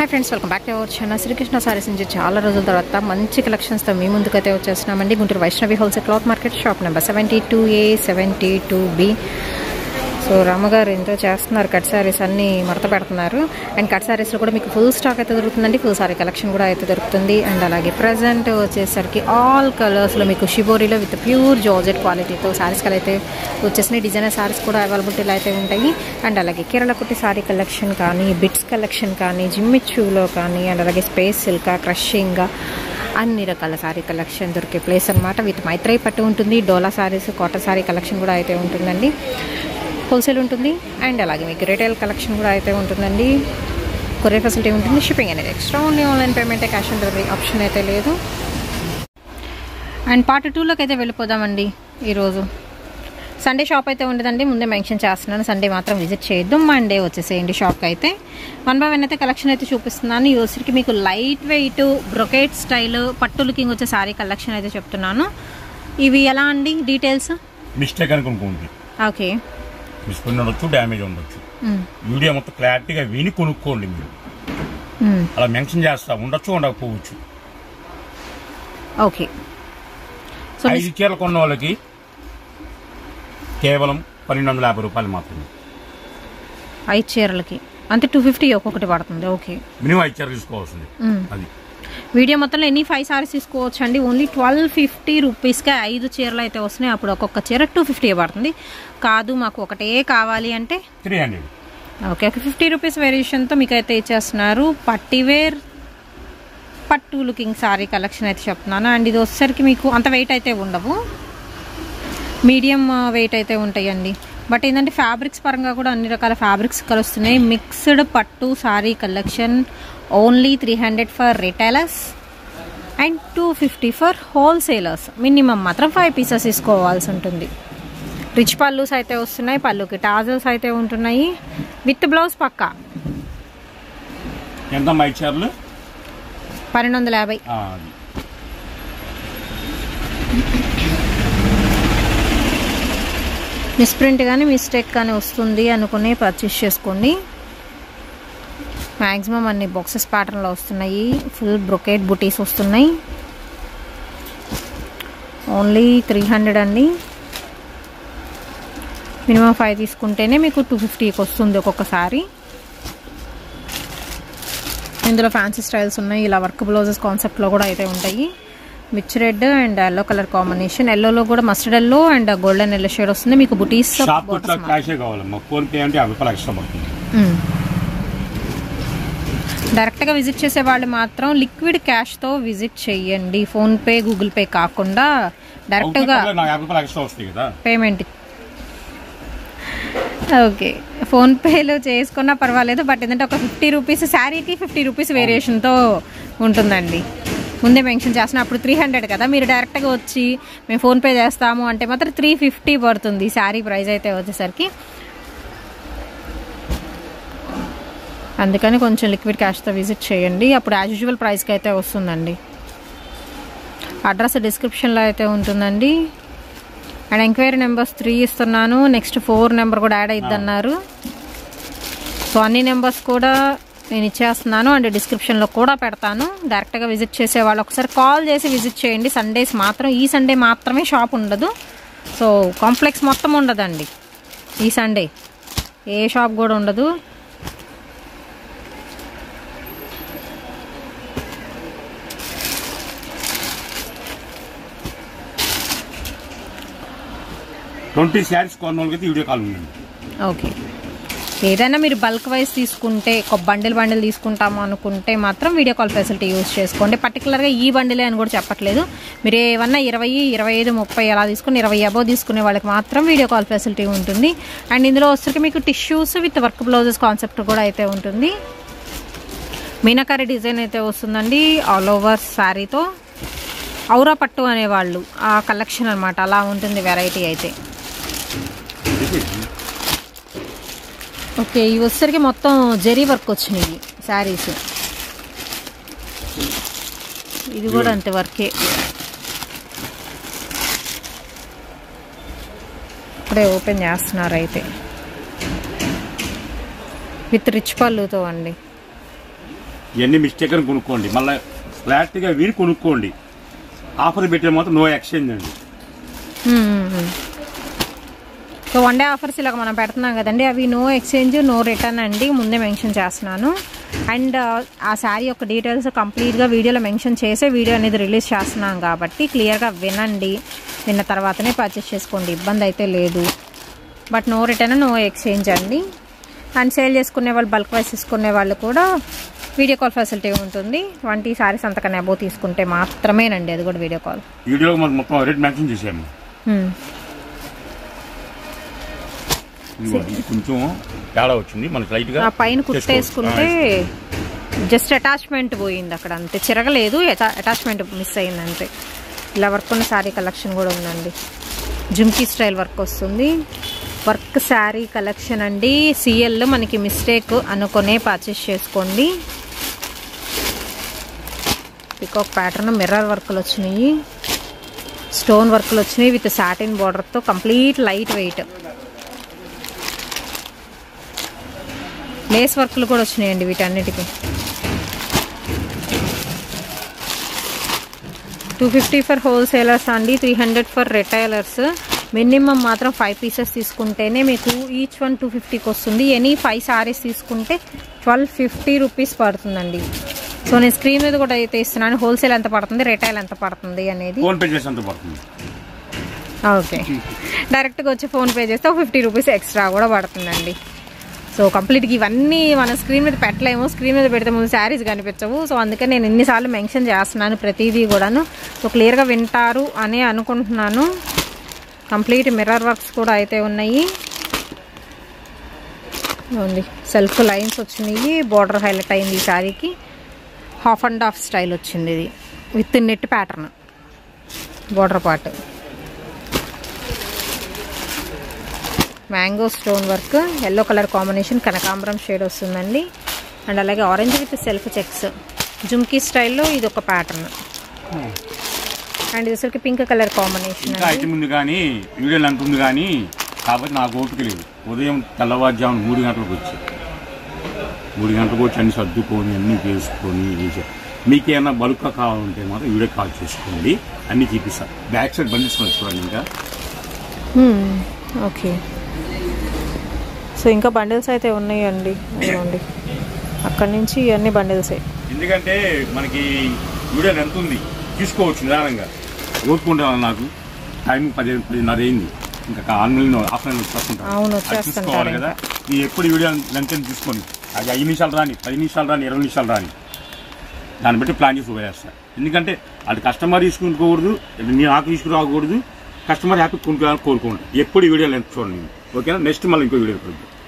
Hi friends welcome back to our channel Sri Krishna sarees నుంచి చాలా రోజుల తర్వాత మంచి కలెక్షన్స్తో మీ ముందుకైతే వచ్చేస్తున్నామండి Guntur Vaishnavi wholesale cloth market shop number seventy two A seventy two B so రామగారు ఎంతో చేస్తున్నారు కట్ శారీస్ అన్ని మడత పెడుతున్నారు అండ్ కట్ శారీస్లో కూడా మీకు ఫుల్ స్టాక్ అయితే దొరుకుతుందండి ఫుల్ సారీ కలెక్షన్ కూడా అయితే దొరుకుతుంది అండ్ అలాగే ప్రజెంట్ వచ్చేసరికి ఆల్ కలర్స్లో మీకు షిబోరీలో విత్ ప్యూర్ జార్జెట్ క్వాలిటీతో శారీస్ అయితే వచ్చేసినాయి డిజైనర్ శారీస్ కూడా అవైలబిలిటీలో అయితే ఉంటాయి అండ్ అలాగే కేరళ కుట్టి సారీ కలెక్షన్ కానీ బిట్స్ కలెక్షన్ కానీ జిమ్మిచ్చులో కానీ అండ్ అలాగే స్పేస్ సిల్కా క్రషింగ్ అన్ని రకాల శారీ కలెక్షన్ దొరికే ప్లేస్ అనమాట విత్ మైత్రై పట్టు ఉంటుంది డోలా శారీస్ కాటన్ శారీ కలెక్షన్ కూడా అయితే ఉంటుందండి హోల్సేల్ ఉంటుంది అండ్ అలాగే మీకు రిటైల్ కలెక్షన్ కూడా అయితే ఉంటుందండి కొరియర్ ఫెసిలిటీ ఉంటుంది షిప్పింగ్ అనేది ఎక్స్ట్రా ఓన్లీ ఆన్లైన్ పేమెంటే క్యాష్ ఆన్ డెలివరీ ఆప్షన్ అయితే లేదు అండ్ పార్ట్ టూలోకి అయితే వెళ్ళిపోదామండి ఈరోజు సండే షాప్ అయితే ఉండదండి ముందే మెన్షన్ చేస్తున్నాను సండే మాత్రం విజిట్ చేయొద్దు మండే వచ్చేసేయండి షాప్కి అయితే వన్ బై వన్ అయితే కలెక్షన్ అయితే చూపిస్తున్నాను ఈ వచ్చరికి మీకు లైట్ వెయిట్ బ్రొకేట్ స్టైల్ పట్టు లుకింగ్ వచ్చే సారీ కలెక్షన్ అయితే చెప్తున్నాను ఇవి ఎలా అండి డీటెయిల్స్ మిస్టేక్ అని కొనుక్కోండి ఓకే మిస్పోయిన ఉండొచ్చు డ్యామేజ్ ఉండొచ్చు వీడియో మొత్తం క్లారిటీగా విని కొనుక్కోండి మీరు అలా మెన్షన్ చేస్తా ఉండొచ్చు ఉండకపోవచ్చు ఓకే సో ఐదు చీరలు కొన్న వాళ్ళకి కేవలం పన్నెండు వందల యాభై రూపాయలు మాత్రమే ఐదు చీరలకి అంటే టూ ఫిఫ్టీ ఒక్కొక్కటి పడుతుంది ఓకే మినిమం ఐదు చీరలు తీసుకోవాల్సింది అది వీడియో మొత్తంలో ఎన్ని ఫైవ్ సారీస్ తీసుకోవచ్చు అండి ఓన్లీ ట్వెల్వ్ ఫిఫ్టీ రూపీస్కే ఐదు చీరలు అయితే వస్తున్నాయి అప్పుడు ఒక్కొక్క చీర టూ ఫిఫ్టీ పడుతుంది కాదు మాకు ఒకటే కావాలి అంటే త్రీ హండ్రెడ్ ఓకే ఒక ఫిఫ్టీ రూపీస్ వేరియేషన్తో మీకు అయితే ఇచ్చేస్తున్నారు పట్టివేర్ పట్టు లుకింగ్ సారీ కలెక్షన్ అయితే చెప్తున్నాను అండ్ ఇది వచ్చేసరికి మీకు అంత వెయిట్ అయితే ఉండవు మీడియం వెయిట్ అయితే ఉంటాయండి బట్ ఏంటంటే ఫ్యాబ్రిక్స్ పరంగా కూడా అన్ని రకాల ఫ్యాబ్రిక్స్ కలుస్తున్నాయి మిక్స్డ్ పట్టు sari collection only three hundred for retailers and two fifty for wholesalers minimum మాత్రం ఫైవ్ పీసెస్ తీసుకోవాల్సి ఉంటుంది రిచ్ పల్లూస్ అయితే వస్తున్నాయి పళ్ళుకి టాజల్స్ అయితే ఉంటున్నాయి విత్ బ్లౌజ్ పక్కా ఎంత ఐదు చీరలు పన్నెండు వందల యాభై ఆ, అది మిస్ప్రింట్ కానీ మిస్టేక్ కానీ వస్తుంది అనుకుని పర్చేస్ చేసుకోండి మ్యాక్సిమం అన్ని బాక్సెస్ ప్యాటర్న్లో వస్తున్నాయి ఫుల్ బ్రొకేట్ బుటీస్ వస్తున్నాయి ఓన్లీ త్రీ హండ్రెడ్ అండి మినిమం ఫైవ్ తీసుకుంటేనే మీకు టూ ఫిఫ్టీకి వస్తుంది ఒక్కొక్కసారి ఇందులో ఫ్యాన్సీ స్టైల్స్ ఉన్నాయి ఇలా వర్క్ బ్లౌజెస్ కాన్సెప్ట్లో కూడా అయితే ఉంటాయి మిర్చి red and yellow colour combination ఎల్లోలో కూడా mustard yellow and golden yellow shade వస్తుంది మీకు బుటీస్ షాప్ కొట్లో క్యాషే కావాలమ్మా ఫోన్ పే అంటే యాభై రూపాయలు ఎక్స్ట్రా పడుతుంది డైరెక్ట్గా విజిట్ చేసే వాళ్ళు మాత్రం లిక్విడ్ క్యాష్తో విజిట్ చేయండి ఫోన్పే గూగుల్ పే కాకుండా డైరెక్ట్గా అవుతే నాకు యాభై రూపాయలు ఎక్స్ట్రా వస్తాయి కదా పేమెంట్ ఓకే ఫోన్పేలో చేసుకున్నా పర్వాలేదు బట్ ఏంటంటే ఒక ఫిఫ్టీ రూపీస్ శారీకి ఫిఫ్టీ రూపీస్ వేరియేషన్తో ఉంటుందండి ముందే మెన్షన్ చేసిన అప్పుడు త్రీ హండ్రెడ్ కదా మీరు డైరెక్ట్గా వచ్చి మేము ఫోన్పే చేస్తాము అంటే మాత్రం త్రీ ఫిఫ్టీ పడుతుంది శారీ ప్రైస్ అయితే వచ్చేసరికి అందుకని కొంచెం లిక్విడ్ క్యాష్తో విజిట్ చేయండి అప్పుడు యాజ్ యూజువల్ ప్రైస్కి అయితే వస్తుందండి అడ్రస్ డిస్క్రిప్షన్లో అయితే ఉంటుందండి అండ్ ఎంక్వైరీ నెంబర్స్ త్రీ ఇస్తున్నాను నెక్స్ట్ ఫోర్ నెంబర్ కూడా యాడ్ అయిద్ది అన్నారు సో అన్ని నెంబర్స్ కూడా నేను ఇచ్చేస్తున్నాను అండ్ డిస్క్రిప్షన్లో కూడా పెడతాను డైరెక్ట్గా విజిట్ చేసే వాళ్ళు ఒకసారి కాల్ చేసి విజిట్ చేయండి సండేస్ మాత్రం ఈ సండే మాత్రమే షాప్ ఉండదు సో కాంప్లెక్స్ మొత్తం ఉండదండి ఈ సండే ఏ షాప్ కూడా ఉండదు ట్వంటీ శారీస్ కొన్న వాళ్ళకి వీడియో కాల్ ఉందండి ఓకే ఏదైనా మీరు బల్క్ వైజ్ తీసుకుంటే ఒక బండిల్ బండిల్ తీసుకుంటాము అనుకుంటే మాత్రం వీడియో కాల్ ఫెసిలిటీ యూస్ చేసుకోండి పర్టికులర్గా ఈ బండిలే అని కూడా చెప్పట్లేదు మీరు ఏమన్నా ఇరవై ఇరవై ఐదు ముప్పై అలా తీసుకుని ఇరవై అబో తీసుకునే వాళ్ళకి మాత్రం వీడియో కాల్ ఫెసిలిటీ ఉంటుంది అండ్ ఇందులో వచ్చరికి మీకు tissues with work blouses concept కూడా అయితే ఉంటుంది మీనాకారి డిజైన్ అయితే వస్తుందండి ఆల్ ఓవర్ శారీతో ఔరా పట్టు అనేవాళ్ళు ఆ కలెక్షన్ అనమాట అలా ఉంటుంది వెరైటీ అయితే ఓకే ఇవి వచ్చేసరికి మొత్తం జరీ వర్క్ వచ్చినాయి శారీస్ ఇది కూడా అంతే వర్కే ఇప్పుడే ఓపెన్ చేస్తున్నారు అయితే విత్ రిచ్ పళ్ళుతో అండి ఇవన్నీ మిస్టేక్ అని కొనుక్కోండి మళ్ళీ ఫ్లాట్గా వీరి కొనుక్కోండి ఆఫర్ పెట్టే మాత్రం నో ఎక్స్చేంజ్ అండి సో వన్ డే ఆఫర్స్ ఇలాగ మనం పెడుతున్నాం కదండి అవి నో ఎక్స్చేంజ్ నో రిటర్న్ అండి ముందే మెన్షన్ చేస్తున్నాను అండ్ ఆ శారీ యొక్క డీటెయిల్స్ కంప్లీట్గా వీడియోలో మెన్షన్ చేసే వీడియో అనేది రిలీజ్ చేస్తున్నాం కాబట్టి క్లియర్గా వినండి విన్న తర్వాతనే పర్చేస్ చేసుకోండి ఇబ్బంది అయితే లేదు but no return no exchange అండి అండ్ సేల్ చేసుకునే వాళ్ళు బల్క్ వైస్ తీసుకునే వాళ్ళు కూడా వీడియో కాల్ ఫెసిలిటీ ఉంటుంది ట్వంటీ శారీస్ అంతకన్నా అబో తీసుకుంటే మాత్రమేనండి అది కూడా వీడియో కాల్ వీడియోలో మనం మొత్తం రేట్ మెన్షన్ చేసాము ఇదిగో ఇది కొంచెం తేడా వచ్చింది మనకి లైట్ గా ఆ పైన చేసుకోవచ్చు. కుట్టేసుకుంటే ఆ, జస్ట్ అటాచ్మెంట్ పోయింది అక్కడ అంతే చిరగలేదు అటాచ్మెంట్ మిస్ అయింది అంతే ఇలా వర్క్ ఉన్న శారీ కలెక్షన్ కూడా ఉందండి జుమ్కీ స్టైల్ వర్క్ వస్తుంది వర్క్ శారీ కలెక్షన్ అండి సిఎల్ మనకి మిస్టేక్ అనుకునే పర్చేస్ చేసుకోండి పికాక్ ప్యాటర్న్ మిర్రర్ వర్క్లు వచ్చినాయి స్టోన్ వర్క్లు వచ్చినాయి విత్ సాటిన్ బార్డర్తో కంప్లీట్ లైట్ వెయిట్ లేస్ వర్క్లు కూడా వచ్చినాయండి వీటన్నిటికీ టూ ఫిఫ్టీ ఫర్ హోల్సేలర్స్ అండి three hundred for retailers minimum మాత్రం ఫైవ్ పీసెస్ తీసుకుంటేనే మీకు ఈచ్ వన్ టూ ఫిఫ్టీకి వస్తుంది ఎనీ ఫైవ్ సారీస్ తీసుకుంటే ట్వెల్వ్ ఫిఫ్టీ రూపీస్ పడుతుందండి సో నేను స్క్రీన్ మీద కూడా అయితే ఇస్తున్నాను హోల్సేల్ ఎంత పడుతుంది రిటైల్ ఎంత పడుతుంది అనేది ఫోన్ పే చేసి అంత పడుతుంది ఓకే డైరెక్ట్గా వచ్చి ఫోన్పే చేస్తే ఒక ఫిఫ్టీ రూపీస్ ఎక్స్ట్రా కూడా పడుతుందండి సో కంప్లీట్గా ఇవన్నీ మన స్క్రీన్ మీద పెట్టలేము స్క్రీన్ మీద పెడితే ముందు శారీస్ కనిపించవు సో అందుకే నేను ఎన్నిసార్లు మెన్షన్ చేస్తున్నాను ప్రతిదీ కూడాను సో క్లియర్గా వింటారు అని అనుకుంటున్నాను కంప్లీట్ మిర్రర్ వర్క్స్ కూడా అయితే ఉన్నాయి ఉంది సెల్ఫ్ లైన్స్ వచ్చినాయి బార్డర్ హైలైట్ అయింది ఈ శారీకి హాఫ్ అండ్ హాఫ్ స్టైల్ వచ్చింది ఇది with net pattern border part mango stone work yellow colour combination కనకాంబరం షేడ్ వస్తుందండి అండ్ అలాగే orange with self checks jhumki స్టైల్లో ఇది ఒక ప్యాటర్న్ అండ్ ఇది అసలుకి పింక్ కలర్ కాంబినేషన్ ఇంకా అండి ఐటమ్ ఉంది కానీ వీడియోలు ఎంత ఉంది కానీ కాబట్టి నాకు ఓపిక లేదు ఉదయం తెల్లవారుజామున మూడు గంటలకు వచ్చి మూడు గంటలకు వచ్చి అన్ని సర్దుకొని అన్ని చేసుకొని చేసా మీకు ఏమైనా బల్క్గా కావాలంటే మాత్రం వీడియో కాల్ చేసుకోండి అన్ని చూపిస్తాను బ్యాక్ సైడ్ బండిస్తున్నాను చూడండి ఇంకా ఓకే సో ఇంకా బండిల్స్ అయితే ఉన్నాయండి అదిగోండి అక్కడి నుంచి ఇవన్నీ బండిల్సే ఎందుకంటే మనకి వీడియో ఎంత ఉంది తీసుకోవచ్చు నిదానంగా ఓపుకుంటాను నాకు టైం పదిహేను పదిన్నర అయింది ఇంకా ఆన్లైన్ ఆఫ్లైన్ వచ్చేస్తుంటాను అవును, అది వచ్చేస్తుంటారు చూసుకోవాలి కదా ఈ ఎప్పుడు వీడియో లెంత్ అని తీసుకొని అది ఐదు నిమిషాలు రాని పది నిమిషాలు రాని ఇరవై నిమిషాలు రాని దాన్ని బట్టి ప్లాన్ చేసి ఉపయోగిస్తాను ఎందుకంటే అది కస్టమర్ తీసుకునికూడదు నీ నాకు తీసుకురాకూడదు కస్టమర్ హ్యాపీ కొనుక్కోవాలని కోరుకోండి ఎప్పుడు ఈ వీడియో లెంత్ చూడండి ఓకేనా నెక్స్ట్ మళ్ళీ ఇంకో వీడియో కలుద్దాం